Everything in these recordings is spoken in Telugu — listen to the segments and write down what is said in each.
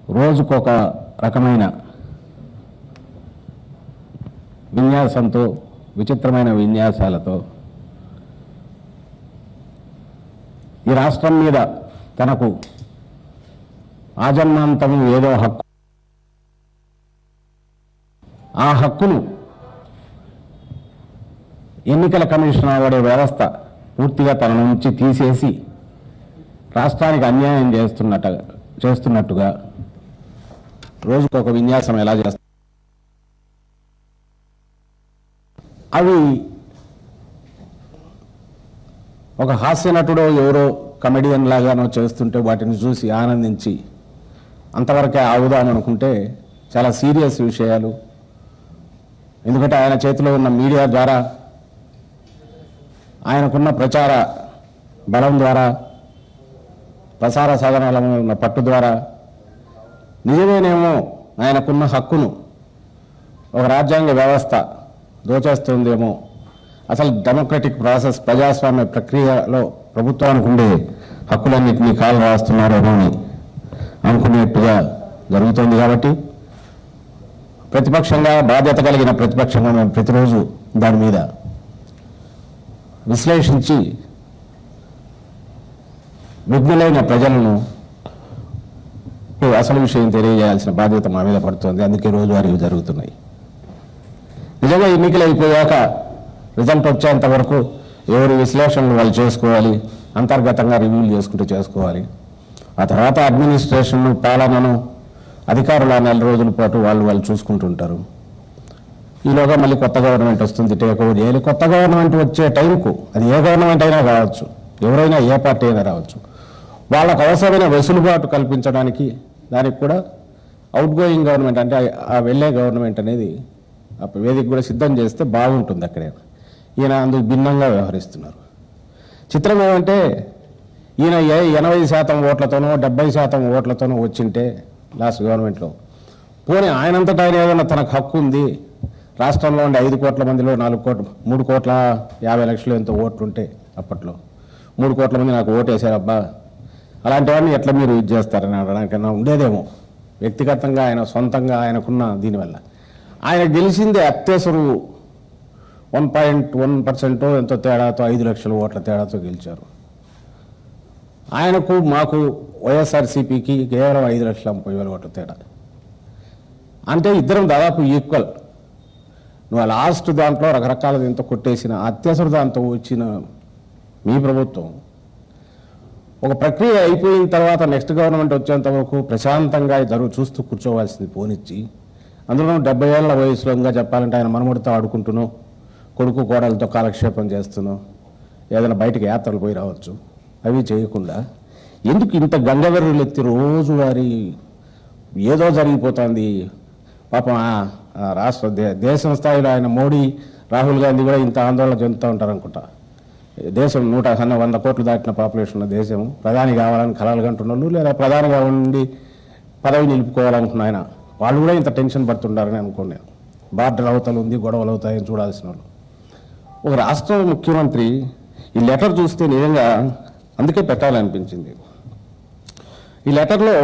రోజుకొక రకమైన విన్యాసంతో విచిత్రమైన విన్యాసాలతో ఈ రాష్ట్రం మీద తనకు ఆజన్మాంతం ఏదో హక్కు ఆ హక్కును ఎన్నికల కమిషన్ అవడే వ్యవస్థ పూర్తిగా తన నుంచి తీసేసి రాష్ట్రానికి అన్యాయం చేస్తున్నట్టు చేస్తున్నట్టుగా రోజుకొక విన్యాసం ఎలా చేస్తారు అవి ఒక హాస్య నటుడో ఎవరో కమెడియన్ లాగానో చేస్తుంటే వాటిని చూసి ఆనందించి అంతవరకే ఆగుదాం అనుకుంటే చాలా సీరియస్ విషయాలు ఎందుకంటే ఆయన చేతిలో ఉన్న మీడియా ద్వారా ఆయనకున్న ప్రచార బలం ద్వారా ప్రసార సాధనాల మీద ఉన్న పట్టు ద్వారా నిజమేనేమో ఆయనకున్న హక్కును ఒక రాజ్యాంగ వ్యవస్థ దోచేస్తుందేమో అసలు డెమోక్రటిక్ ప్రాసెస్ ప్రజాస్వామ్య ప్రక్రియలో ప్రభుత్వానికి ఉండే హక్కులన్నింటినీ కాలు రాస్తున్నారేమో అని అనుకునేట్టుగా జరుగుతోంది కాబట్టి ప్రతిపక్షంగా బాధ్యత కలిగిన ప్రతిపక్షంగా మేము ప్రతిరోజు దాని మీద విశ్లేషించి విఘ్నులైన ప్రజలను అసలు విషయం తెలియజేయాల్సిన బాధ్యత మా మీద పడుతుంది అందుకే రోజువారీ జరుగుతున్నాయి నిజంగా ఎన్నికలు అయిపోయాక రిజల్ట్ వచ్చేంత వరకు ఎవరి విశ్లేషణలు వాళ్ళు చేసుకోవాలి అంతర్గతంగా రివ్యూలు చేసుకుంటూ చేసుకోవాలి ఆ తర్వాత అడ్మినిస్ట్రేషన్ పాలనను అధికారులు ఆ నెల రోజుల పాటు వాళ్ళు వాళ్ళు చూసుకుంటుంటారు ఈలోగా మళ్ళీ కొత్త గవర్నమెంట్ వస్తుంది టేక్ ఓవర్ చేయాలి కొత్త గవర్నమెంట్ వచ్చే టైంకు అది ఏ గవర్నమెంట్ అయినా కావచ్చు ఎవరైనా ఏ పార్టీ అయినా రావచ్చు వాళ్ళకు అవసరమైన వెసులుబాటు కల్పించడానికి దానికి కూడా అవుట్ గోయింగ్ గవర్నమెంట్ అంటే ఆ- ఆ వెళ్ళే గవర్నమెంట్ అనేది ఆ వేదిక కూడా సిద్ధం చేస్తే బాగుంటుంది అక్కడే ఈయన అందుకు భిన్నంగా వ్యవహరిస్తున్నారు చిత్రం ఏమంటే ఈయన ఏ ఎనభై శాతం ఓట్లతోనో డెబ్బై శాతం ఓట్లతోనో వచ్చింటే లాస్ట్ గవర్నమెంట్లో పోనీ ఆయనంతటా ఆయన ఏదైనా తనకు హక్కు ఉంది రాష్ట్రంలో ఉండే ఐదు కోట్ల మందిలో నాలుగు కోట్ల మూడు కోట్ల యాభై లక్షలు ఎంతో ఓట్లు ఉంటే అప్పట్లో మూడు కోట్ల మంది నాకు ఓటు వేశారబ్బా అలాంటివన్నీ ఎట్లా మీరు ఇది చేస్తారని అనడానికన్నా ఉండేదేమో వ్యక్తిగతంగా ఆయన సొంతంగా ఆయనకున్న దీనివల్ల ఆయన గెలిచిందే అత్యవసరు వన్ పాయింట్ వన్ పర్సెంట్ ఎంతో తేడాతో ఐదు లక్షల ఓట్ల తేడాతో గెలిచారు ఆయనకు మాకు వైఎస్ఆర్సీపీకి కేవలం ఐదు లక్షల ముప్పై వేల ఓట్ల తేడా అంటే ఇద్దరం దాదాపు ఈక్వల్ నువ్వు ఆ లాస్ట్ దాంట్లో రకరకాల దీంతో కొట్టేసిన అత్యవసర దాంతో వచ్చిన మీ ప్రభుత్వం ఒక ప్రక్రియ అయిపోయిన తర్వాత నెక్స్ట్ గవర్నమెంట్ వచ్చేంత వరకు ప్రశాంతంగా జరుగు చూస్తూ కూర్చోవాల్సింది పోనిచ్చి అందులో డెబ్బై ఏళ్ళ వయసులో ఇంకా చెప్పాలంటే ఆయన మనముడితో ఆడుకుంటున్నాం కొడుకు కోడలతో కాలక్షేపం చేస్తున్నాం ఏదైనా బయటకు యాత్రలు పోయి రావచ్చు అవి చేయకుండా ఎందుకు ఇంత గంగవెర్రులు ఎత్తి రోజువారీ ఏదో జరిగిపోతుంది పాపం ఆ- ఆ రాష్ట్ర దే దేశం స్థాయిలో ఆయన మోడీ రాహుల్ గాంధీ కూడా ఇంత ఆందోళన చెందుతూ ఉంటారు అనుకుంటా దేశం నూట సన్న వంద కోట్లు దాటిన పాపులేషన్ ఉన్న దేశం ప్రధాని కావాలని కలలు కంటున్నారు లేదా ప్రధానిగా ఉండి పదవి నిలుపుకోవాలనుకున్న ఆయన వాళ్ళు కూడా ఇంత టెన్షన్ పడుతుంటారని అనుకోండి నేను బార్డర్ అవతలు ఉంది గొడవలు అవుతాయని చూడాల్సిన వాళ్ళు ఒక రాష్ట్ర ముఖ్యమంత్రి ఈ లెటర్ చూస్తే నిజంగా అందుకే పెట్టాలనిపించింది ఈ లెటర్లో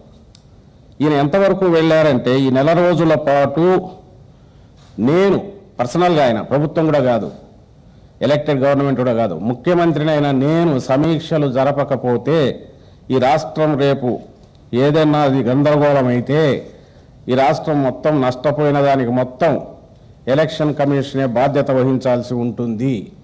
ఈయన ఎంతవరకు వెళ్ళారంటే ఈ నెల రోజుల పాటు నేను పర్సనల్గా ఆయన ప్రభుత్వం కూడా కాదు ఎలక్టెడ్ గవర్నమెంట్ కూడా కాదు ముఖ్యమంత్రిని అయినా నేను సమీక్షలు జరపకపోతే ఈ రాష్ట్రం రేపు ఏదైనా అది గందరగోళం అయితే ఈ రాష్ట్రం మొత్తం నష్టపోయిన దానికి మొత్తం ఎలక్షన్ కమిషనే బాధ్యత వహించాల్సి ఉంటుంది